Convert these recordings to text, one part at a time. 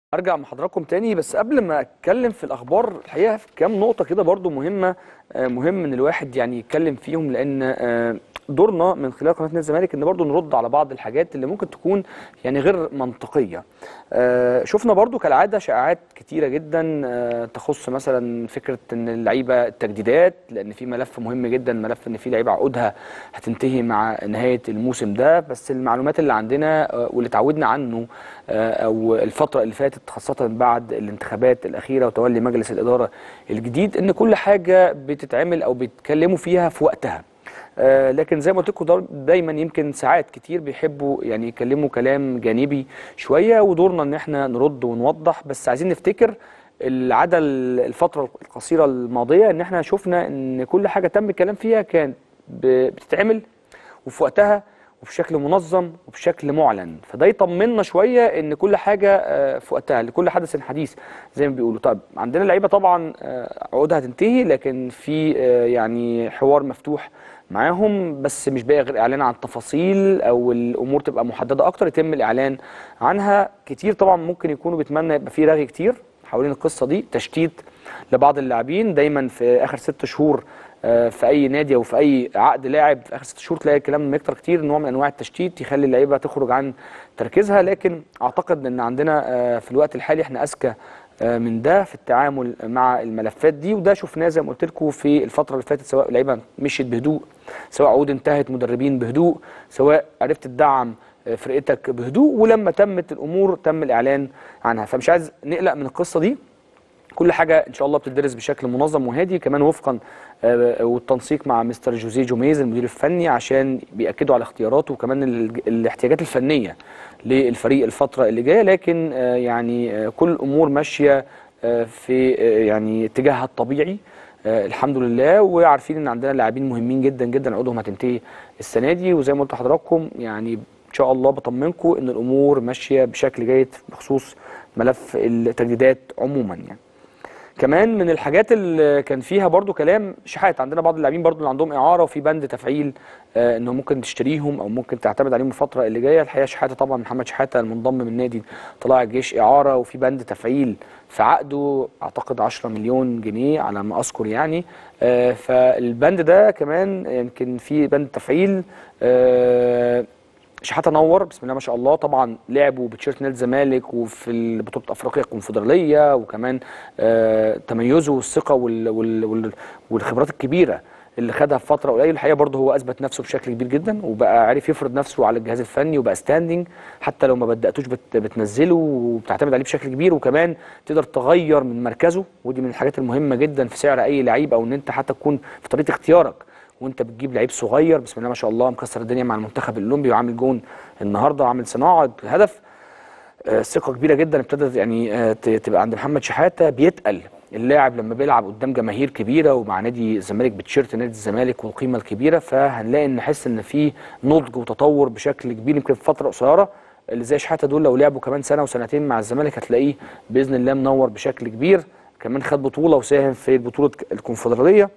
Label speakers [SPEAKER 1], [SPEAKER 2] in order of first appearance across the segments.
[SPEAKER 1] ارجع مع حضراتكم تاني بس قبل ما اتكلم في الاخبار الحقيقه في كام نقطه كده برضو مهمه آه، مهم ان الواحد يعني يتكلم فيهم لان آه، دورنا من خلال قناه نادي الزمالك ان برضو نرد على بعض الحاجات اللي ممكن تكون يعني غير منطقيه آه، شفنا برضو كالعاده شائعات كتيره جدا آه، تخص مثلا فكره ان اللعيبه التجديدات لان في ملف مهم جدا ملف ان في لعيبه عقودها هتنتهي مع نهايه الموسم ده بس المعلومات اللي عندنا آه، واللي اتعودنا عنه آه، او الفتره اللي فاتت خاصه بعد الانتخابات الاخيره وتولي مجلس الاداره الجديد ان كل حاجه بتتعمل او بيتكلموا فيها في وقتها آه، لكن زي ما قلت لكم دار- دايما يمكن ساعات كتير بيحبوا يعني يكلموا كلام جانبي شويه ودورنا ان احنا نرد ونوضح بس عايزين نفتكر العاده الفتره القصيره الماضيه ان احنا شفنا ان كل حاجه تم الكلام فيها كانت ب- بتتعمل وفي وقتها وبشكل منظم وبشكل معلن فده يطمنا شويه ان كل حاجه آه، في وقتها لكل حدث حديث زي ما بيقولوا طب عندنا لعيبه طبعا آه، عقودها هتنتهي لكن في آه، يعني حوار مفتوح معاهم بس مش باقي غير اعلان عن التفاصيل او الامور تبقى محدده اكتر يتم الاعلان عنها كتير طبعا ممكن يكونوا بيتمنى يبقى في رغي كتير حوالين القصه دي تشتيت لبعض اللاعبين دايما في اخر ست شهور آه، في اي نادي او في اي عقد لاعب في اخر ست شهور تلاقي الكلام يكتر كتير نوع من انواع التشتيت يخلي اللعيبه تخرج عن تركيزها لكن اعتقد ان عندنا آه، في الوقت الحالي احنا اذكى آه، من ده في التعامل مع الملفات دي وده شفناه زي ما قلت لكم في الفتره اللي فاتت سواء لعيبه مشيت بهدوء سواء عقود انتهت مدربين بهدوء سواء عرفت تدعم آه، فرقتك بهدوء ولما تمت الامور تم الاعلان عنها فمش عايز نقلق من القصه دي كل حاجه ان شاء الله بتدرس بشكل منظم وهادي كمان وفقا آه، والتنسيق مع مستر جوزيه جوميز المدير الفني عشان بياكدوا على اختياراته وكمان ال- الاحتياجات الفنيه للفريق الفتره اللي جايه لكن آه، يعني آه، كل الامور ماشيه آه، في آه، يعني اتجاهها الطبيعي آه، الحمد لله وعارفين ان عندنا لاعبين مهمين جدا جدا عقودهم هتنتهي السنه دي وزي ما قلت لحضراتكم يعني ان شاء الله بطمنكم ان الامور ماشيه بشكل جيد بخصوص ملف التجديدات عموما يعني كمان من الحاجات اللي كان فيها برضو كلام شحات عندنا بعض اللاعبين برضو اللي عندهم اعاره وفي بند تفعيل آه انه ممكن تشتريهم او ممكن تعتمد عليهم الفتره اللي جايه الحقيقه شحاته طبعا محمد شحاته المنضم من نادي طلائع الجيش اعاره وفي بند تفعيل في عقده اعتقد 10 مليون جنيه على ما اذكر يعني آه فالبند ده كمان يمكن في بند تفعيل آه شحاته نور بسم الله ما شاء الله طبعا لعبوا بتشيرت نادي الزمالك وفي بطوله افريقيا الكونفدراليه وكمان آه تميزه والثقه وال وال وال والخبرات الكبيره اللي خدها في فتره قليله الحقيقه برضه هو اثبت نفسه بشكل كبير جدا وبقى عارف يفرض نفسه على الجهاز الفني وبقى ستاندنج حتى لو ما بداتوش بت بتنزله وبتعتمد عليه بشكل كبير وكمان تقدر تغير من مركزه ودي من الحاجات المهمه جدا في سعر اي لعيب او ان انت حتى تكون في طريقه اختيارك وانت بتجيب لعيب صغير بسم الله ما شاء الله مكسر الدنيا مع المنتخب الاولمبي وعامل جون النهارده وعامل صناعه هدف آه، ثقه كبيره جدا ابتدت يعني آه، ت- تبقى عند محمد شحاته بيتقل اللاعب لما بيلعب قدام جماهير كبيره ومع نادي الزمالك بتشيرت نادي الزمالك والقيمه الكبيره فهنلاقي ان نحس ان في نضج وتطور بشكل كبير يمكن في فتره قصيره اللي زي شحاته دول لو لعبوا كمان سنه وسنتين مع الزمالك هتلاقيه باذن الله منور بشكل كبير كمان خد بطوله وساهم في بطوله الكونفدراليه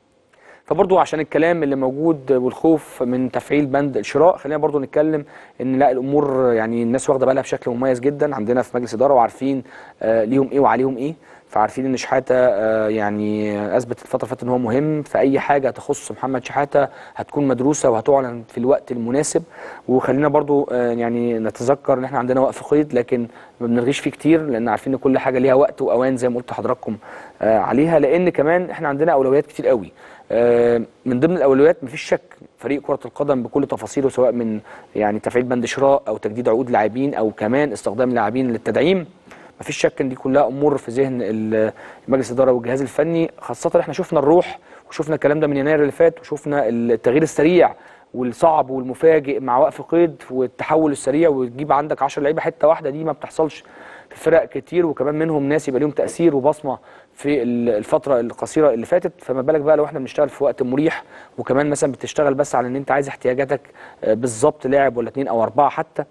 [SPEAKER 1] فبرضو عشان الكلام اللي موجود والخوف من تفعيل بند الشراء خلينا برضو نتكلم ان لا الامور يعني الناس واخده بالها بشكل مميز جدا عندنا في مجلس اداره وعارفين آه ليهم ايه وعليهم ايه فعارفين ان شحاته آه يعني اثبت الفتره اللي فاتت ان هو مهم في اي حاجه تخص محمد شحاته هتكون مدروسه وهتعلن في الوقت المناسب وخلينا برضو آه يعني نتذكر ان احنا عندنا وقف قيد لكن ما بنلغيش فيه كتير لان عارفين ان كل حاجه ليها وقت واوان زي ما قلت لحضراتكم آه عليها لان كمان احنا عندنا اولويات كتير قوي آه، من ضمن الاولويات مفيش شك فريق كره القدم بكل تفاصيله سواء من يعني تفعيل بند شراء او تجديد عقود لاعبين او كمان استخدام لاعبين للتدعيم مفيش شك ان دي كلها امور في ذهن ال- مجلس الاداره والجهاز الفني خاصه احنا شفنا الروح وشفنا الكلام ده من يناير اللي فات وشفنا التغيير السريع والصعب والمفاجئ مع وقف قيد والتحول السريع وتجيب عندك 10 لعيبه حته واحده دي ما بتحصلش في فرق كتير وكمان منهم ناس يبقى ليهم تاثير وبصمه في ال- الفتره القصيره اللي فاتت فما بالك بقى لو احنا بنشتغل في وقت مريح وكمان مثلا بتشتغل بس على ان انت عايز احتياجاتك آه، بالظبط لاعب ولا اتنين او اربعه حتى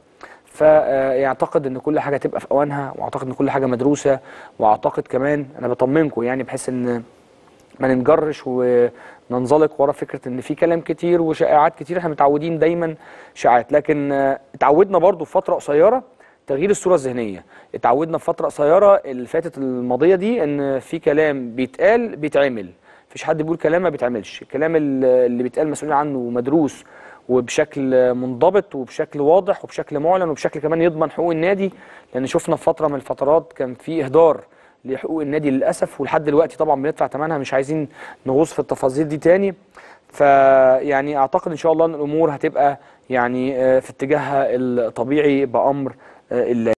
[SPEAKER 1] فيعتقد ان كل حاجه تبقى في اوانها واعتقد ان كل حاجه مدروسه واعتقد كمان انا بطمنكم يعني بحيث ان ما ننجرش وننزلق ورا فكره ان في كلام كتير وشائعات كتير احنا متعودين دايما شائعات لكن آه، اتعودنا برضو في فتره قصيره تغيير الصوره الذهنيه اتعودنا في فتره قصيره اللي فاتت الماضيه دي ان في كلام بيتقال بيتعمل مفيش حد بيقول كلام ما بيتعملش الكلام ال- اللي بيتقال مسؤولين عنه مدروس وبشكل منضبط وبشكل واضح وبشكل معلن وبشكل كمان يضمن حقوق النادي لان شفنا في فتره من الفترات كان في اهدار لحقوق النادي للاسف ولحد دلوقتي طبعا بندفع ثمنها مش عايزين نغوص في التفاصيل دي تاني فيعني اعتقد ان شاء الله ان الامور هتبقى يعني آه، في اتجاهها الطبيعي بامر آه، الله